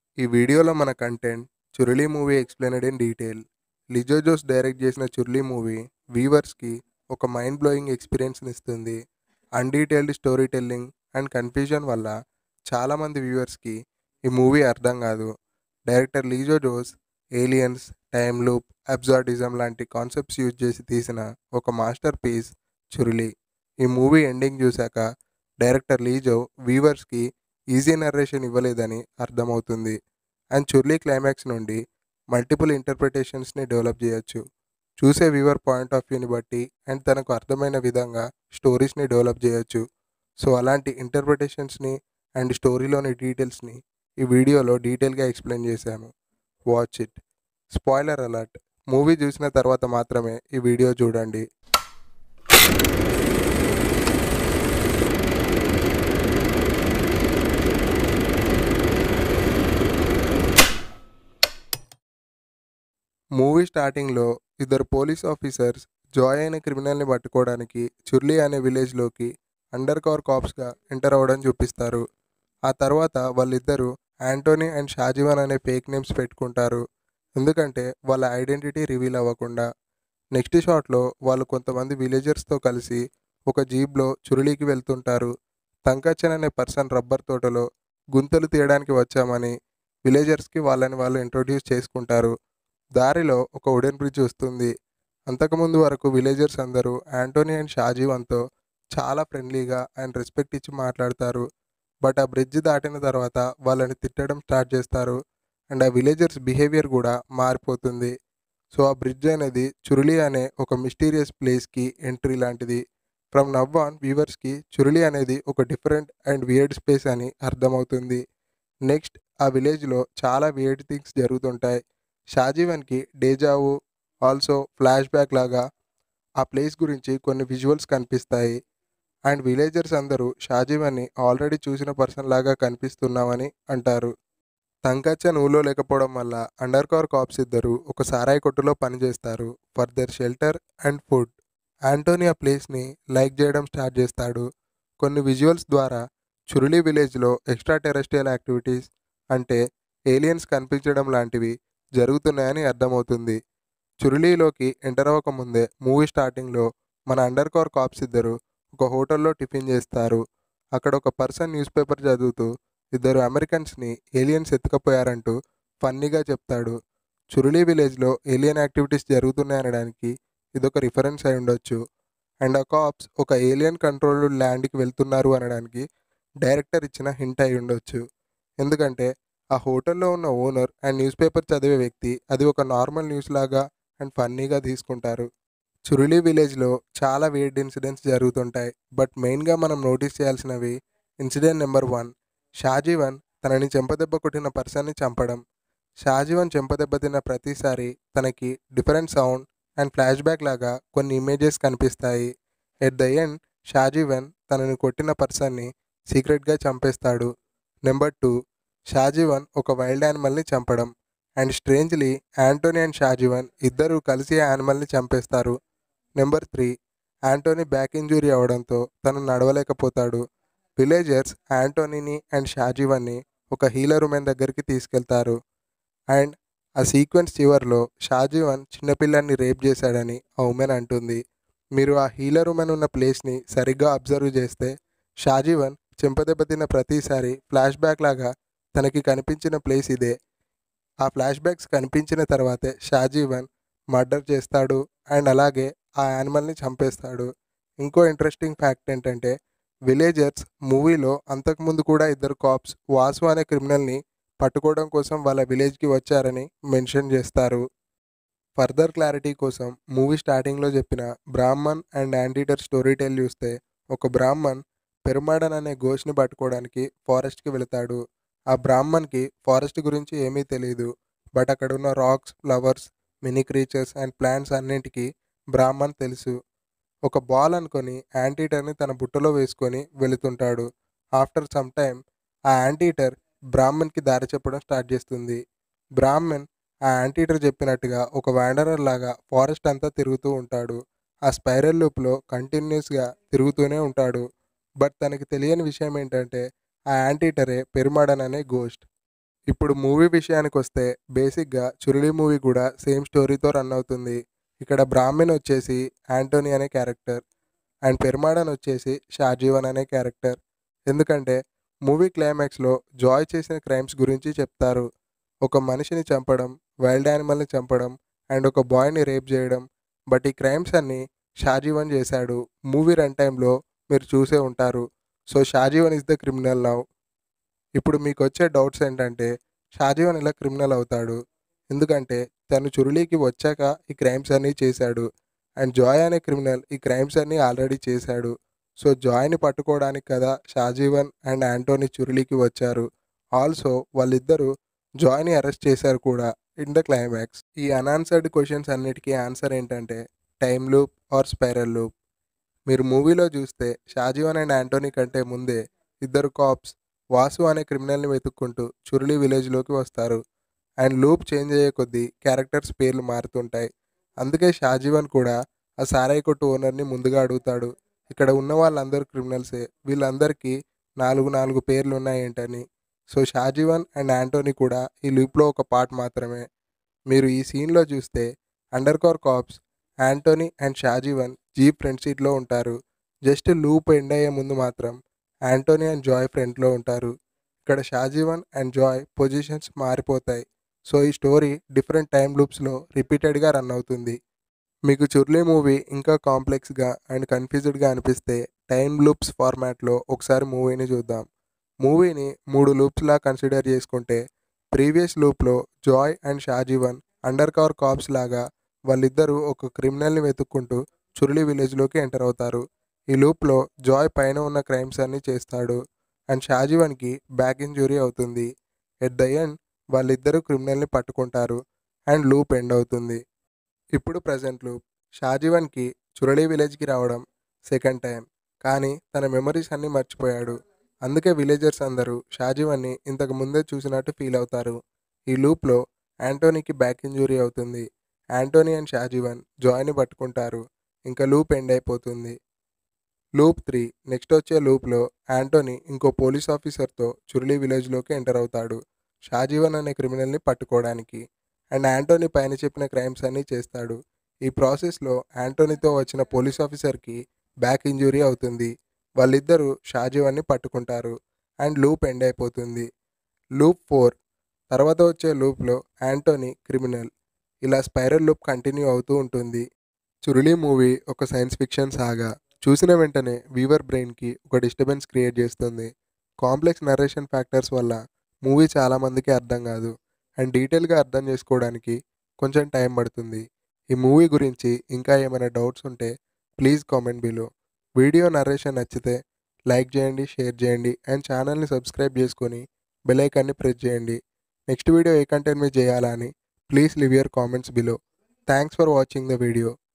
ఈ వీడియోలో మన content Churuli movie explained in detail Lijo Jose direct చేసిన చురులి మూవీ వీవర్స్కి ఒక మైండ్ బ్లోయింగ్ ఎక్స్పీరియన్స్ని ఇస్తుంది undetailed story telling and confusion వల్ల చాలామంది వ్యూవర్స్కి ఈ మూవీ అర్థం కాదు director Lijo Jose aliens time loop absurdism లాంటి కాన్సెప్ట్స్ యూజ్ చేసి తీసిన ఒక మాస్టర్ పీస్ చురులి ఈ మూవీ ఎండింగ్ చూశాక డైరెక్టర్ లీజో వీవర్స్కి ఈజీ నరేషన్ ఇవ్వలేదని అర్థమవుతుంది అండ్ చుర్లీ క్లైమాక్స్ నుండి మల్టిపుల్ ఇంటర్ప్రిటేషన్స్ని డెవలప్ చేయొచ్చు చూసే వ్యూవర్ పాయింట్ ఆఫ్ వ్యూని బట్టి అండ్ తనకు అర్థమైన విధంగా స్టోరీస్ని డెవలప్ చేయొచ్చు సో అలాంటి ఇంటర్ప్రిటేషన్స్ని అండ్ స్టోరీలోని డీటెయిల్స్ని ఈ వీడియోలో డీటెయిల్గా ఎక్స్ప్లెయిన్ చేశాము watch it spoiler alert movie చూసిన తర్వాత మాత్రమే ఈ వీడియో చూడండి మూవీ స్టార్టింగ్లో ఇద్దరు పోలీస్ ఆఫీసర్స్ జాయ్ అనే క్రిమినల్ని పట్టుకోవడానికి చుర్లీ అనే విలేజ్లోకి అండర్ కవర్ కాప్స్గా ఎంటర్ అవ్వడం చూపిస్తారు ఆ తర్వాత వాళ్ళిద్దరూ యాంటోనీ అండ్ షాజీవన్ అనే ఫేక్ నేమ్స్ పెట్టుకుంటారు ఎందుకంటే వాళ్ళ ఐడెంటిటీ రివీల్ అవ్వకుండా నెక్స్ట్ షాట్లో వాళ్ళు కొంతమంది విలేజర్స్తో కలిసి ఒక జీప్లో చురులీకి వెళ్తుంటారు తంకచ్చన్ అనే పర్సన్ రబ్బర్ తోటలో గుంతలు తీయడానికి వచ్చామని విలేజర్స్కి వాళ్ళని వాళ్ళు ఇంట్రొడ్యూస్ చేసుకుంటారు దారిలో ఒక వుడెన్ బ్రిడ్జ్ వస్తుంది అంతకుముందు వరకు విలేజర్స్ అందరూ యాంటోనీ అండ్ షాజీవన్తో చాలా ఫ్రెండ్లీగా అండ్ రెస్పెక్ట్ ఇచ్చి మాట్లాడతారు బట్ ఆ బ్రిడ్జ్ దాటిన తర్వాత వాళ్ళని తిట్టడం స్టార్ట్ చేస్తారు అండ్ ఆ విలేజర్స్ బిహేవియర్ కూడా మారిపోతుంది సో ఆ బ్రిడ్జ్ అనేది చురులి అనే ఒక మిస్టీరియస్ ప్లేస్కి ఎంట్రీ లాంటిది ఫ్రమ్ నవ్ ఆన్ వ్యూవర్స్కి చురులి అనేది ఒక డిఫరెంట్ అండ్ వియర్డ్ స్పేస్ అని అర్థమవుతుంది నెక్స్ట్ ఆ విలేజ్లో చాలా వియర్డ్ థింగ్స్ జరుగుతుంటాయి షాజీవన్కి డేజావు ఆల్సో ఫ్లాష్ బ్యాక్ లాగా ఆ ప్లేస్ గురించి కొన్ని విజువల్స్ కనిపిస్తాయి అండ్ విలేజర్స్ అందరూ షాజీవన్ని ఆల్రెడీ చూసిన పర్సన్ లాగా కనిపిస్తున్నామని అంటారు తంకచ్చన్ ఊళ్ళో లేకపోవడం వల్ల అండర్ కవర్ కాప్స్ ఇద్దరు ఒక సారాయి కొట్టులో పనిచేస్తారు for their shelter and food Antony ఆ ప్లేస్ని లైక్ చేయడం స్టార్ట్ చేస్తాడు కొన్ని విజువల్స్ ద్వారా చురులి విలేజ్లో ఎక్స్ట్రా టెరెస్ట్రియల్ యాక్టివిటీస్ అంటే ఏలియన్స్ కనిపించడం లాంటివి జరుగుతున్నాయని అర్థమవుతుంది చురులీలోకి ఎంటర్ అవ్వకముందే మూవీ స్టార్టింగ్లో మన అండర్ కవర్ కాప్స్ ఇద్దరు ఒక హోటల్లో టిఫిన్ చేస్తారు అక్కడ ఒక పర్సన్ న్యూస్ పేపర్ చదువుతూ ఇద్దరు అమెరికన్స్ని ఏలియన్స్ ఎత్తుకపోయారంటూ ఫన్నీగా చెప్తాడు చురులి విలేజ్లో ఏలియన్ యాక్టివిటీస్ జరుగుతున్నాయనడానికి ఇదొక రిఫరెన్స్ అయి ఉండొచ్చు అండ్ ఆ కాప్స్ ఒక ఏలియన్ కంట్రోల్డ్ ల్యాండ్కి వెళ్తున్నారు అనడానికి డైరెక్టర్ ఇచ్చిన హింట్ అయి ఉండొచ్చు ఎందుకంటే ఆ హోటల్లో ఉన్న ఓనర్ అండ్ న్యూస్ పేపర్ చదివే వ్యక్తి అది ఒక నార్మల్ న్యూస్ లాగా అండ్ ఫన్నీగా తీసుకుంటారు చురులి విలేజ్లో చాలా వేడ్ ఇన్సిడెంట్స్ జరుగుతుంటాయి బట్ మెయిన్గా మనం నోటీస్ చేయాల్సినవి ఇన్సిడెంట్ నెంబర్ వన్ షాజీవన్ తనని చెంపదెబ్బ కొట్టిన పర్సన్ని చంపడం షాజీవన్ చెంపదెబ్బ తిన్న ప్రతిసారి తనకి different sound and flashback లాగా కొన్ని ఇమేజెస్ కనిపిస్తాయి ఎట్ ద ఎండ్ షాజీవన్ తనని కొట్టిన పర్సన్ని సీక్రెట్గా చంపేస్తాడు నెంబర్ టూ షాజీవన్ ఒక వైల్డ్ యానిమల్ని చంపడం and strangely Antony and Shajeevan ఇద్దరు కలిసి ఆ యానిమల్ని చంపేస్తారు number three Antony back injury అవడంతో తను నడవలేకపోతాడు విలేజర్స్ యాంటోనీని అండ్ షాజీవన్ని ఒక హీలర్ ఉమెన్ దగ్గరికి తీసుకెళ్తారు అండ్ ఆ సీక్వెన్స్ చివరిలో షాజీవన్ చిన్నపిల్లాన్ని రేప్ చేశాడని ఆ ఉమెన్ అంటుంది మీరు ఆ హీలర్ ఉమెన్ ఉన్న ప్లేస్ని సరిగ్గా అబ్జర్వ్ చేస్తే షాజీవన్ చెంపదెబ్బ తిన్న ప్రతిసారి ఫ్లాష్ బ్యాక్ లాగా తనకి కనిపించిన ప్లేస్ ఇదే ఆ ఫ్లాష్ బ్యాక్స్ కనిపించిన తర్వాతే షాజీవన్ మర్డర్ చేస్తాడు అండ్ అలాగే ఆ యానిమల్ని చంపేస్తాడు ఇంకో ఇంట్రెస్టింగ్ ఫ్యాక్ట్ ఏంటంటే విలేజర్స్ మూవీలో అంతకుముందు కూడా ఇద్దరు కాప్స్ వాసు అనే క్రిమినల్ని పట్టుకోవడం కోసం వాళ్ళ విలేజ్కి వచ్చారని మెన్షన్ చేస్తారు ఫర్దర్ క్లారిటీ కోసం మూవీ స్టార్టింగ్లో చెప్పిన Brahman and anteater story tell చూస్తే ఒక బ్రాహ్మణ్ పెరుమాడన్ అనే గోష్ని పట్టుకోవడానికి ఫారెస్ట్కి వెళతాడు ఆ బ్రాహ్మణ్కి ఫారెస్ట్ గురించి ఏమీ తెలియదు బట్ అక్కడ ఉన్న rocks flowers mini creatures and plants అన్నింటికి బ్రాహ్మణ్ తెలుసు ఒక బాల్ అనుకొని యాంటీటర్ని తన బుట్టలో వేసుకొని వెళుతుంటాడు ఆఫ్టర్ సమ్ టైమ్ ఆ యాంటీటర్ బ్రాహ్మణ్కి దారి చెప్పడం స్టార్ట్ చేస్తుంది బ్రాహ్మణ్ ఆ యాంటీటర్ చెప్పినట్టుగా ఒక వ్యాండరర్ లాగా ఫారెస్ట్ అంతా తిరుగుతూ ఉంటాడు ఆ స్పైరల్ లూప్లో కంటిన్యూస్గా తిరుగుతూనే ఉంటాడు బట్ తనకి తెలియని విషయం ఏంటంటే ఆ యాంటీటరే పెరుమాడన్ అనే గోస్ట్ ఇప్పుడు మూవీ విషయానికి వస్తే బేసిక్గా చురులి మూవీ కూడా సేమ్ స్టోరీతో రన్ అవుతుంది ఇక్కడ బ్రాహ్మణ్ వచ్చేసి యాంటోనీ అనే క్యారెక్టర్ అండ్ పెరుమాడన్ వచ్చేసి షాజీవన్ అనే క్యారెక్టర్ ఎందుకంటే మూవీ క్లైమాక్స్లో జాయ్ చేసిన క్రైమ్స్ గురించి చెప్తారు ఒక మనిషిని చంపడం వైల్డ్ యానిమల్ని చంపడం అండ్ ఒక బాయ్ని రేప్ చేయడం బట్ ఈ క్రైమ్స్ అన్నీ షాజీవన్ చేశాడు మూవీ రన్ టైంలో మీరు చూసే ఉంటారు so Shajeevan is the criminal now ఇప్పుడు మీకు వచ్చే డౌట్స్ ఏంటంటే షాజీవన్ ఇలా క్రిమినల్ అవుతాడు ఎందుకంటే తను చురులీకి వచ్చాక ఈ క్రైమ్స్ అన్నీ చేశాడు అండ్ జాయ్ అనే క్రిమినల్ ఈ క్రైమ్స్ అన్నీ ఆల్రెడీ చేశాడు సో జాయ్ని పట్టుకోవడానికి కదా షాజీవన్ అండ్ యాంటోనీ చురులీకి వచ్చారు ఆల్సో వాళ్ళిద్దరూ జాయ్ని అరెస్ట్ చేశారు కూడా ఇన్ ద క్లైమాక్స్ ఈ అన్ఆన్సర్డ్ క్వశ్చన్స్ అన్నిటికీ ఆన్సర్ ఏంటంటే time loop or spiral loop మీరు మూవీలో చూస్తే షాజీవన్ అండ్ యాంటోనీ కంటే ముందే ఇద్దరు కాప్స్ వాసు అనే క్రిమినల్ని వెతుక్కుంటూ చురులి విలేజ్లోకి వస్తారు అండ్ లూప్ చేంజ్ అయ్యే కొద్దీ క్యారెక్టర్స్ పేర్లు మారుతుంటాయి అందుకే షాజీవన్ కూడా ఆ సారాయి కొట్టు ఓనర్ని ముందుగా అడుగుతాడు ఇక్కడ ఉన్న వాళ్ళందరూ క్రిమినల్సే వీళ్ళందరికీ నాలుగు నాలుగు పేర్లు ఉన్నాయేంటని సో షాజీవన్ అండ్ యాంటోనీ కూడా ఈ లూప్లో ఒక పార్ట్ మాత్రమే మీరు ఈ సీన్లో చూస్తే undercover cops Antony and Shajeevan jeep front సీట్లో ఉంటారు జస్ట్ లూప్ ఎండ్ అయ్యే ముందు మాత్రం యాంటోనీ అండ్ జాయ్ ఫ్రంట్లో ఉంటారు ఇక్కడ షాజీవన్ అండ్ జాయ్ పొజిషన్స్ మారిపోతాయి సో ఈ స్టోరీ డిఫరెంట్ టైం లూప్స్లో రిపీటెడ్గా రన్ అవుతుంది మీకు చుర్లీ మూవీ ఇంకా కాంప్లెక్స్గా అండ్ కన్ఫ్యూజ్డ్గా అనిపిస్తే టైం లూప్స్ ఫార్మాట్లో ఒకసారి మూవీని చూద్దాం మూవీని మూడు లూప్స్లా కన్సిడర్ చేసుకుంటే ప్రీవియస్ లూప్లో Joy and Shajeevan undercover cops లాగా వాళ్ళిద్దరూ ఒక క్రిమినల్ని వెతుక్కుంటూ చురులి విలేజ్లోకి ఎంటర్ అవుతారు ఈ లూప్లో జాయ్ పైన ఉన్న క్రైమ్స్ అన్నీ చేస్తాడు అండ్ షాజీవన్కి బ్యాక్ ఇంజురీ అవుతుంది ఎట్ ద ఎండ్ వాళ్ళిద్దరూ క్రిమినల్ని పట్టుకుంటారు అండ్ లూప్ ఎండ్ అవుతుంది ఇప్పుడు ప్రజెంట్ లూప్ షాజీవన్కి చురళి విలేజ్కి రావడం సెకండ్ టైం కానీ తన మెమరీస్ అన్నీ మర్చిపోయాడు అందుకే విలేజర్స్ అందరూ షాజీవన్ని ఇంతకు ముందే చూసినట్టు ఫీల్ అవుతారు ఈ లూప్లో యాంటోనీకి బ్యాక్ ఇంజురీ అవుతుంది యాంటోనీ అండ్ షాజీవన్ జాయ్ని పట్టుకుంటారు ఇంకా లూప్ ఎండ్ అయిపోతుంది లూప్ త్రీ నెక్స్ట్ వచ్చే లూప్లో యాంటోనీ ఇంకో పోలీస్ ఆఫీసర్తో చురులి విలేజ్లోకి ఎంటర్ అవుతాడు షాజీవన్ అనే క్రిమినల్ని పట్టుకోవడానికి అండ్ యాంటోనీ పైన చెప్పిన క్రైమ్స్ అన్నీ చేస్తాడు ఈ ప్రాసెస్లో యాంటోనీతో వచ్చిన పోలీస్ ఆఫీసర్కి బ్యాక్ ఇంజురీ అవుతుంది వాళ్ళిద్దరూ షాజీవన్ని పట్టుకుంటారు అండ్ లూప్ ఎండ్ అయిపోతుంది లూప్ ఫోర్ తర్వాత వచ్చే లూప్లో యాంటోనీ క్రిమినల్ ఇలా స్పైరల్ లూప్ కంటిన్యూ అవుతూ ఉంటుంది చురులి మూవీ ఒక సైన్స్ ఫిక్షన్ సాగా చూసిన వెంటనే వీవర్ బ్రెయిన్కి ఒక డిస్టర్బెన్స్ క్రియేట్ చేస్తుంది కాంప్లెక్స్ నరేషన్ ఫ్యాక్టర్స్ వల్ల మూవీ చాలామందికి అర్థం కాదు అండ్ డీటెయిల్గా అర్థం చేసుకోవడానికి కొంచెం టైం పడుతుంది ఈ మూవీ గురించి ఇంకా ఏమైనా డౌట్స్ ఉంటే please comment below video narration నచ్చితే లైక్ చేయండి షేర్ చేయండి అండ్ ఛానల్ని సబ్స్క్రైబ్ చేసుకొని బెల్ ఐకాన్ని ప్రెస్ చేయండి నెక్స్ట్ వీడియో ఏ కంటెంట్ మీద చేయాలా అని please leave your comments below thanks for watching the video